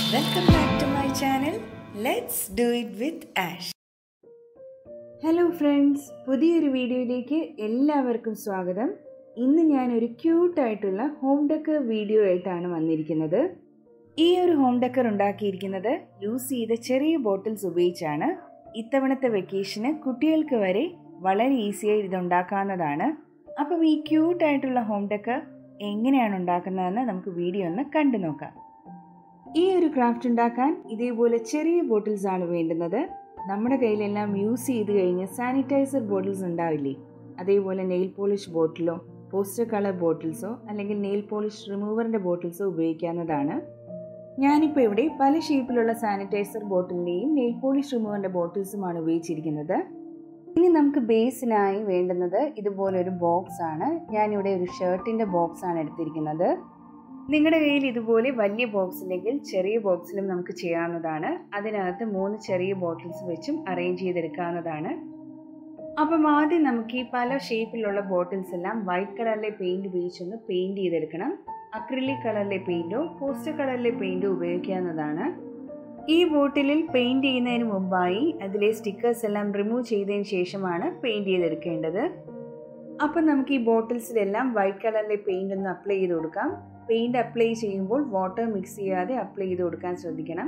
welcome back to my channel let's do it with Ash hello friends പുതിയൊരു വീഡിയോയിലേക്ക് എല്ലാവർക്കും സ്വാഗതം ഇന്ന് ഞാൻ ഒരു ക്യൂട്ടായിട്ടുള്ള ഹോം ഡെക്കർ വീഡിയോ ആയിട്ടാണ് വന്നിരിക്കുന്നത് ഈ ഒരു ഹോം ഡെക്കർ ഉണ്ടാക്കിയിരിക്കുന്നത് യൂസ് ചെയ്ത ചെറിയ ബോട്ടിൽസ് ഉപയോഗിച്ചാണ് ഇത്തവണത്തെ വെക്കേഷന് കുട്ടികൾക്ക് വരെ വളരെ ഈസിയായി ഇത് ഉണ്ടാക്കാവുന്നതാണ് അപ്പം ഈ ക്യൂട്ടായിട്ടുള്ള ഹോം ഡെക്കർ എങ്ങനെയാണ് ഉണ്ടാക്കുന്നതെന്ന് നമുക്ക് വീഡിയോ ഒന്ന് കണ്ടു നോക്കാം ഈ ഒരു ക്രാഫ്റ്റ് ഉണ്ടാക്കാൻ ഇതേപോലെ ചെറിയ ബോട്ടിൽസ് ആണ് വേണ്ടുന്നത് നമ്മുടെ കയ്യിലെല്ലാം യൂസ് ചെയ്ത് കഴിഞ്ഞ് സാനിറ്റൈസർ ബോട്ടിൽസ് ഉണ്ടാവില്ലേ അതേപോലെ നെയിൽ പോളിഷ് ബോട്ടിലോ പോസ്റ്റർ കളർ ബോട്ടിൽസോ അല്ലെങ്കിൽ നെയിൽ പോളിഷ് റിമൂവറിൻ്റെ ബോട്ടിൽസോ ഉപയോഗിക്കാവുന്നതാണ് ഞാനിപ്പോൾ ഇവിടെ പല ഷേപ്പിലുള്ള സാനിറ്റൈസർ ബോട്ടിലിൻ്റെയും നെയിൽ പോളിഷ് റിമൂവറിൻ്റെ ബോട്ടിൽസുമാണ് ഉപയോഗിച്ചിരിക്കുന്നത് ഇനി നമുക്ക് ബേസിനായി വേണ്ടുന്നത് ഇതുപോലൊരു ബോക്സ് ആണ് ഞാനിവിടെ ഒരു ഷർട്ടിൻ്റെ ബോക്സ് ആണ് എടുത്തിരിക്കുന്നത് നിങ്ങളുടെ കയ്യിൽ ഇതുപോലെ വലിയ ബോക്സ് ഇല്ലെങ്കിൽ ചെറിയ ബോക്സിലും നമുക്ക് ചെയ്യാവുന്നതാണ് അതിനകത്ത് മൂന്ന് ചെറിയ ബോട്ടിൽസ് വെച്ചും അറേഞ്ച് ചെയ്തെടുക്കാവുന്നതാണ് അപ്പം ആദ്യം നമുക്ക് ഈ പല ഷേപ്പിലുള്ള ബോട്ടിൽസ് എല്ലാം വൈറ്റ് കളറിലെ പെയിൻറ് ഉപയോഗിച്ചൊന്ന് പെയിൻറ് ചെയ്തെടുക്കണം അക്രിലിക് കളറിലെ പെയിൻറ്റോ പോസ്റ്റർ കളറിലെ പെയിൻറ്റോ ഉപയോഗിക്കാവുന്നതാണ് ഈ ബോട്ടിലിൽ പെയിൻറ് ചെയ്യുന്നതിന് മുമ്പായി അതിലെ സ്റ്റിക്കേഴ്സ് എല്ലാം റിമൂവ് ചെയ്തതിന് ശേഷമാണ് പെയിൻറ് ചെയ്തെടുക്കേണ്ടത് അപ്പം നമുക്ക് ഈ ബോട്ടിൽസിലെല്ലാം വൈറ്റ് കളറിലെ പെയിൻ്റ് ഒന്ന് അപ്ലൈ ചെയ്ത് കൊടുക്കാം പെയിൻറ് അപ്ലൈ ചെയ്യുമ്പോൾ വാട്ടർ മിക്സ് ചെയ്യാതെ അപ്ലൈ ചെയ്ത് കൊടുക്കാൻ ശ്രദ്ധിക്കണം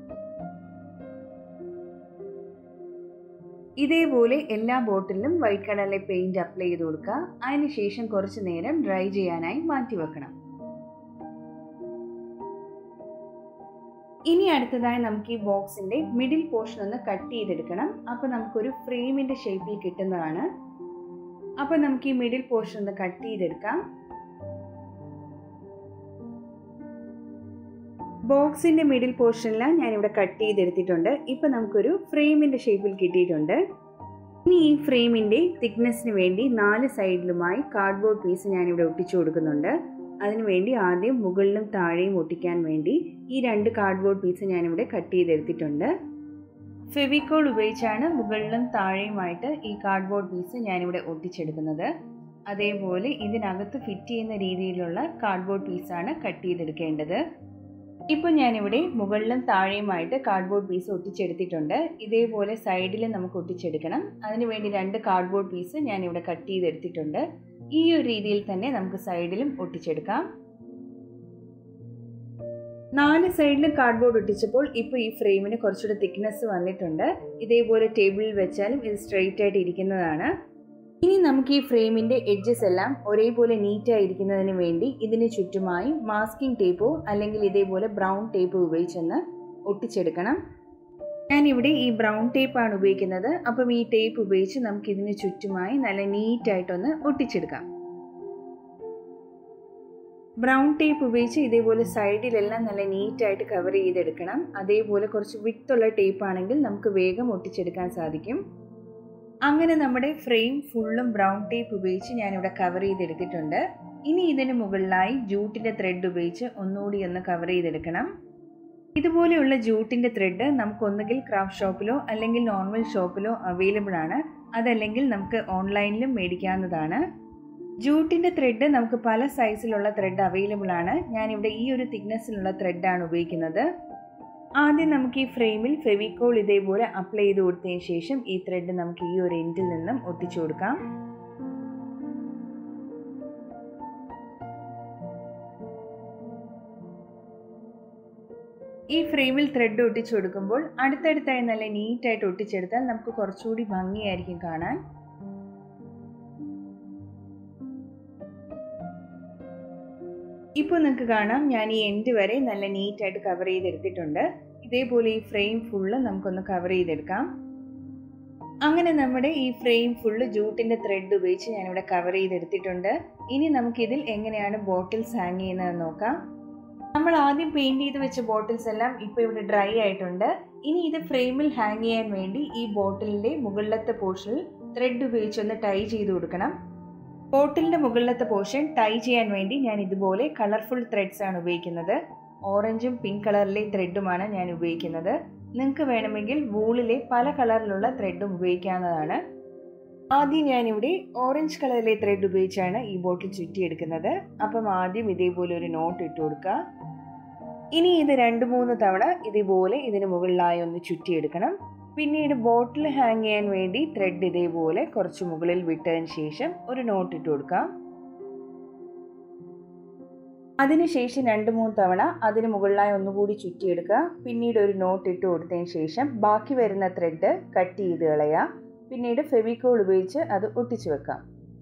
ഇതേപോലെ എല്ലാ ബോട്ടിലും വൈറ്റ് കളറിലെ പെയിൻറ് അപ്ലൈ ചെയ്ത് കൊടുക്കുക അതിനുശേഷം കുറച്ച് നേരം ഡ്രൈ ചെയ്യാനായി മാറ്റി വെക്കണം ഇനി അടുത്തതായി നമുക്ക് ഈ ബോക്സിന്റെ മിഡിൽ പോർഷൻ ഒന്ന് കട്ട് ചെയ്തെടുക്കണം അപ്പോൾ നമുക്കൊരു ഫ്രെയിമിന്റെ ഷേപ്പിൽ കിട്ടുന്നതാണ് അപ്പോൾ നമുക്ക് ഈ മിഡിൽ പോർഷൻ ഒന്ന് കട്ട് ചെയ്തെടുക്കാം ബോക്സിന്റെ മിഡിൽ പോർഷനെല്ലാം ഞാനിവിടെ കട്ട് ചെയ്തെടുത്തിട്ടുണ്ട് ഇപ്പം നമുക്കൊരു ഫ്രെയിമിന്റെ ഷേപ്പിൽ കിട്ടിയിട്ടുണ്ട് ഇനി ഈ ഫ്രെയിമിന്റെ തിക്നെസ്സിന് വേണ്ടി നാല് സൈഡിലുമായി കാർഡ്ബോർഡ് പീസ് ഞാനിവിടെ ഒട്ടിച്ചു കൊടുക്കുന്നുണ്ട് അതിനുവേണ്ടി ആദ്യം മുകളിലും താഴെയും ഒട്ടിക്കാൻ വേണ്ടി ഈ രണ്ട് കാർഡ്ബോർഡ് പീസ് ഞാനിവിടെ കട്ട് ചെയ്തെടുത്തിട്ടുണ്ട് ഫെവിക്കോൾ ഉപയോഗിച്ചാണ് മുകളിലും താഴെയുമായിട്ട് ഈ കാർഡ്ബോർഡ് പീസ് ഞാനിവിടെ ഒട്ടിച്ചെടുക്കുന്നത് അതേപോലെ ഇതിനകത്ത് ഫിറ്റ് ചെയ്യുന്ന രീതിയിലുള്ള കാർഡ്ബോർഡ് പീസാണ് കട്ട് ചെയ്തെടുക്കേണ്ടത് ഇപ്പോൾ ഞാനിവിടെ മുകളിലും താഴെയുമായിട്ട് കാർഡ്ബോർഡ് പീസ് ഒട്ടിച്ചെടുത്തിട്ടുണ്ട് ഇതേപോലെ സൈഡിൽ നമുക്ക് ഒട്ടിച്ചെടുക്കണം അതിനുവേണ്ടി രണ്ട് കാർഡ്ബോർഡ് പീസ് ഞാനിവിടെ കട്ട് ചെയ്തെടുത്തിട്ടുണ്ട് ഈ ഒരു രീതിയിൽ തന്നെ നമുക്ക് സൈഡിലും ഒട്ടിച്ചെടുക്കാം നാല് സൈഡിലും കാർഡ്ബോർഡ് ഒട്ടിച്ചപ്പോൾ ഇപ്പോൾ ഈ ഫ്രെയിമിന് കുറച്ചുകൂടെ തിക്നെസ് വന്നിട്ടുണ്ട് ഇതേപോലെ ടേബിളിൽ വെച്ചാലും ഇത് സ്ട്രെയിറ്റ് ആയിട്ട് ഇരിക്കുന്നതാണ് ഇനി നമുക്ക് ഈ ഫ്രെയിമിൻ്റെ എഡ്ജസ് എല്ലാം ഒരേപോലെ നീറ്റായി ഇരിക്കുന്നതിന് വേണ്ടി ഇതിന് ചുറ്റുമായി മാസ്കിംഗ് ടേപ്പോ അല്ലെങ്കിൽ ഇതേപോലെ ബ്രൗൺ ടേപ്പോ ഉപയോഗിച്ചൊന്ന് ഒട്ടിച്ചെടുക്കണം ഞാനിവിടെ ഈ ബ്രൗൺ ടേപ്പാണ് ഉപയോഗിക്കുന്നത് അപ്പം ഈ ടേപ്പ് ഉപയോഗിച്ച് നമുക്ക് ഇതിന് ചുറ്റുമായി നല്ല നീറ്റായിട്ടൊന്ന് ഒട്ടിച്ചെടുക്കാം ബ്രൗൺ ടേപ്പ് ഉപയോഗിച്ച് ഇതേപോലെ സൈഡിലെല്ലാം നല്ല നീറ്റായിട്ട് കവർ ചെയ്തെടുക്കണം അതേപോലെ കുറച്ച് വിട്ടുള്ള ടേപ്പ് ആണെങ്കിൽ നമുക്ക് വേഗം ഒട്ടിച്ചെടുക്കാൻ സാധിക്കും അങ്ങനെ നമ്മുടെ ഫ്രെയിം ഫുള്ളും ബ്രൗൺ ടേപ്പ് ഉപയോഗിച്ച് ഞാനിവിടെ കവർ ചെയ്തെടുത്തിട്ടുണ്ട് ഇനി ഇതിന് മുകളിലായി ജൂട്ടിൻ്റെ ത്രെഡ് ഉപയോഗിച്ച് ഒന്നുകൂടി ഒന്ന് കവർ ചെയ്തെടുക്കണം ഇതുപോലെയുള്ള ജൂട്ടിൻ്റെ ത്രെഡ് നമുക്ക് ഒന്നുകിൽ ക്രാഫ്റ്റ് ഷോപ്പിലോ അല്ലെങ്കിൽ നോർമൽ ഷോപ്പിലോ അവൈലബിൾ ആണ് അതല്ലെങ്കിൽ നമുക്ക് ഓൺലൈനിലും മേടിക്കാവുന്നതാണ് ജൂട്ടിൻ്റെ ത്രെഡ് നമുക്ക് പല സൈസിലുള്ള ത്രെഡ് അവൈലബിൾ ആണ് ഞാനിവിടെ ഈ ഒരു തിക്നെസ്സിലുള്ള ത്രെഡാണ് ഉപയോഗിക്കുന്നത് ആദ്യം നമുക്ക് ഈ ഫ്രെയിമിൽ ഫെവിക്കോൾ ഇതേപോലെ അപ്ലൈ ചെയ്ത് കൊടുത്തതിന് ശേഷം ഈ ത്രെഡ് നമുക്ക് ഈ ഒരു എൻഡിൽ നിന്നും ഒട്ടിച്ചു കൊടുക്കാം ഈ ഫ്രെയിമിൽ ത്രെഡ് ഒട്ടിച്ചു കൊടുക്കുമ്പോൾ അടുത്തടുത്തായി നല്ല നീറ്റായിട്ട് ഒട്ടിച്ചെടുത്താൽ നമുക്ക് കുറച്ചുകൂടി ഭംഗിയായിരിക്കും കാണാൻ ഇപ്പോൾ നിങ്ങൾക്ക് കാണാം ഞാൻ ഈ എൻഡ് വരെ നല്ല നീറ്റായിട്ട് കവർ ചെയ്തെടുത്തിട്ടുണ്ട് ഇതേപോലെ ഈ ഫ്രെയിം ഫുള്ള് നമുക്കൊന്ന് കവർ ചെയ്തെടുക്കാം അങ്ങനെ നമ്മുടെ ഈ ഫ്രെയിം ഫുള്ള് ജൂട്ടിൻ്റെ ത്രെഡ് ഉപയോഗിച്ച് ഞാനിവിടെ കവർ ചെയ്തെടുത്തിട്ടുണ്ട് ഇനി നമുക്കിതിൽ എങ്ങനെയാണ് ബോട്ടിൽസ് ഹാങ് ചെയ്യുന്നതെന്ന് നോക്കാം നമ്മൾ ആദ്യം പെയിൻറ് ചെയ്ത് വെച്ച ബോട്ടിൽസ് എല്ലാം ഇപ്പോൾ ഇവിടെ ഡ്രൈ ആയിട്ടുണ്ട് ഇനി ഇത് ഫ്രെയിമിൽ ഹാങ് ചെയ്യാൻ വേണ്ടി ഈ ബോട്ടിലിൻ്റെ മുകളിലത്തെ പോർഷനിൽ ത്രെഡ് ഉപയോഗിച്ചൊന്ന് ടൈ ചെയ്ത് കൊടുക്കണം ബോട്ടിലിൻ്റെ മുകളിലത്തെ പോർഷൻ ടൈ ചെയ്യാൻ വേണ്ടി ഞാൻ ഇതുപോലെ കളർഫുൾ ത്രെഡ്സ് ആണ് ഉപയോഗിക്കുന്നത് ഓറഞ്ചും പിങ്ക് കളറിലെ ത്രെഡുമാണ് ഞാൻ ഉപയോഗിക്കുന്നത് നിങ്ങൾക്ക് വേണമെങ്കിൽ വൂളിലെ പല കളറിലുള്ള ത്രെഡും ഉപയോഗിക്കാവുന്നതാണ് ആദ്യം ഞാനിവിടെ ഓറഞ്ച് കളറിലെ ത്രെഡ് ഉപയോഗിച്ചാണ് ഈ ബോട്ടിൽ ചുറ്റിയെടുക്കുന്നത് അപ്പം ആദ്യം ഇതേപോലെ ഒരു നോട്ട് ഇട്ട് കൊടുക്കുക ഇനി ഇത് രണ്ട് മൂന്ന് തവണ ഇതേപോലെ ഇതിന് മുകളിലായി ഒന്ന് ചുറ്റിയെടുക്കണം പിന്നീട് ബോട്ടിൽ ഹാങ് ചെയ്യാൻ വേണ്ടി ത്രെഡ് ഇതേപോലെ കുറച്ച് മുകളിൽ വിട്ടതിന് ശേഷം ഒരു നോട്ട് ഇട്ട് കൊടുക്കാം അതിനുശേഷം രണ്ട് മൂന്ന് തവണ അതിന് മുകളിലായി ഒന്നുകൂടി ചുറ്റിയെടുക്കുക പിന്നീട് ഒരു നോട്ട് ഇട്ട് കൊടുത്തതിന് ശേഷം ബാക്കി വരുന്ന ത്രെഡ് കട്ട് ചെയ്ത് കളയുക പിന്നീട് ഫെവിക്കോൾ ഉപയോഗിച്ച് അത് ഒട്ടിച്ചു വെക്കാം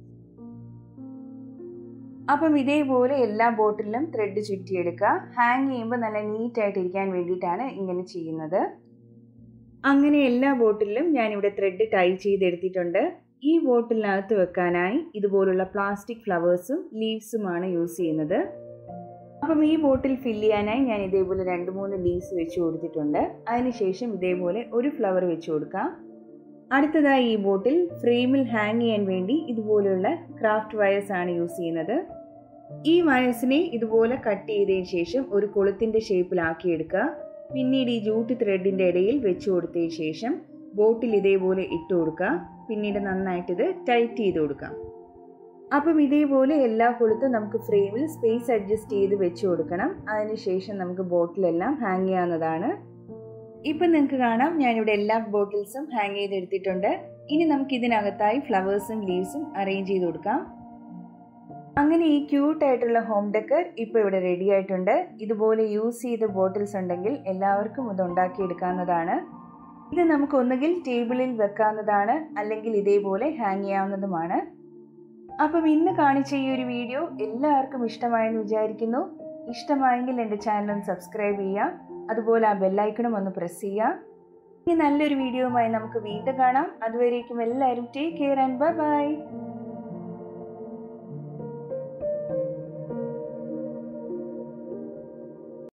അപ്പം ഇതേപോലെ എല്ലാ ബോട്ടിലും ത്രെഡ് ചുറ്റിയെടുക്കുക ഹാങ് ചെയ്യുമ്പോൾ നല്ല നീറ്റായിട്ട് ഇരിക്കാൻ വേണ്ടിയിട്ടാണ് ഇങ്ങനെ ചെയ്യുന്നത് അങ്ങനെ എല്ലാ ബോട്ടിലും ഞാനിവിടെ ത്രെഡ് ടൈ ചെയ്തെടുത്തിട്ടുണ്ട് ഈ ബോട്ടിലിനകത്ത് വെക്കാനായി ഇതുപോലുള്ള പ്ലാസ്റ്റിക് ഫ്ലവേഴ്സും ലീവ്സുമാണ് യൂസ് ചെയ്യുന്നത് അപ്പം ഈ ബോട്ടിൽ ഫില്ല് ചെയ്യാനായി ഞാൻ ഇതേപോലെ രണ്ട് മൂന്ന് ലീവ്സ് വെച്ച് കൊടുത്തിട്ടുണ്ട് അതിനുശേഷം ഇതേപോലെ ഒരു ഫ്ലവർ വെച്ച് കൊടുക്കാം അടുത്തതായി ഈ ബോട്ടിൽ ഫ്രെയിമിൽ ഹാങ് ചെയ്യാൻ വേണ്ടി ഇതുപോലെയുള്ള ക്രാഫ്റ്റ് വയേഴ്സ് ആണ് യൂസ് ചെയ്യുന്നത് ഈ വയേഴ്സിനെ ഇതുപോലെ കട്ട് ചെയ്തതിന് ശേഷം ഒരു കൊളുത്തിൻ്റെ ഷേപ്പിലാക്കിയെടുക്കുക പിന്നീട് ഈ ജൂട്ട് ത്രെഡിൻ്റെ ഇടയിൽ വെച്ച് കൊടുത്തതിന് ശേഷം ബോട്ടിൽ ഇതേപോലെ ഇട്ട് കൊടുക്കുക പിന്നീട് നന്നായിട്ട് ഇത് ടൈറ്റ് ചെയ്ത് കൊടുക്കാം അപ്പം ഇതേപോലെ എല്ലാ കൊളുത്തും നമുക്ക് ഫ്രെയിമിൽ സ്പേസ് അഡ്ജസ്റ്റ് ചെയ്ത് വെച്ച് കൊടുക്കണം അതിനുശേഷം നമുക്ക് ബോട്ടിലെല്ലാം ഹാങ് ചെയ്യാവുന്നതാണ് ഇപ്പം നിങ്ങൾക്ക് കാണാം ഞാനിവിടെ എല്ലാ ബോട്ടിൽസും ഹാങ് ചെയ്തെടുത്തിട്ടുണ്ട് ഇനി നമുക്ക് ഇതിനകത്തായി ഫ്ലവേഴ്സും ലീവ്സും അറേഞ്ച് ചെയ്ത് കൊടുക്കാം അങ്ങനെ ഈ ക്യൂട്ടായിട്ടുള്ള ഹോം ഡെക്കർ ഇപ്പോൾ ഇവിടെ റെഡി ആയിട്ടുണ്ട് ഇതുപോലെ യൂസ് ചെയ്ത ബോട്ടിൽസ് ഉണ്ടെങ്കിൽ എല്ലാവർക്കും ഇത് ഉണ്ടാക്കിയെടുക്കാവുന്നതാണ് ഇത് നമുക്ക് ഒന്നുകിൽ ടേബിളിൽ വെക്കാവുന്നതാണ് അല്ലെങ്കിൽ ഇതേപോലെ ഹാങ് ചെയ്യാവുന്നതുമാണ് അപ്പം ഇന്ന് കാണിച്ച ഈ ഒരു വീഡിയോ എല്ലാവർക്കും ഇഷ്ടമായെന്ന് വിചാരിക്കുന്നു ഇഷ്ടമായെങ്കിൽ എൻ്റെ ചാനൽ ഒന്ന് സബ്സ്ക്രൈബ് ചെയ്യുക അതുപോലെ ആ ബെല്ലൈക്കണും ഒന്ന് പ്രസ് ചെയ്യുക ഇനി നല്ലൊരു വീഡിയോയുമായി നമുക്ക് വീണ്ടും കാണാം അതുവരേക്കും എല്ലാവരും take care and bye by